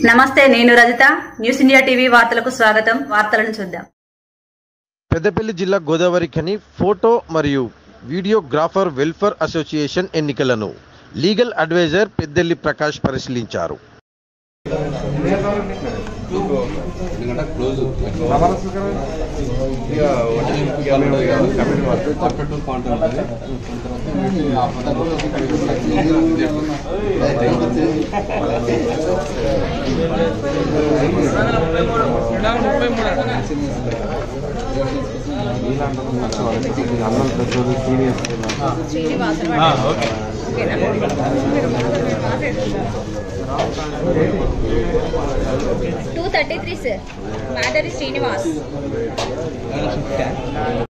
నమస్తే నేను Rajitha news India TV వార్తలకు స్వాగతం వార్తలను చూద్దాం పెద్దపల్లి జిల్లా గోదావరి ఖని ఫోటో మరియు వీడియోగ్రాఫర్ వెల్ఫేర్ అసోసియేషన్ ఎన్నికలను లీగల్ అడ్వైజర్ పెద్దెల్లి ప్రకాష్ పరిశీలించారు ఎందుకంటే క్లోజ్ ఇక వడ్డీ పర్ఫెక్ట్ పాయింట్ ఉంటుంది two thirty three sir matter Srinivas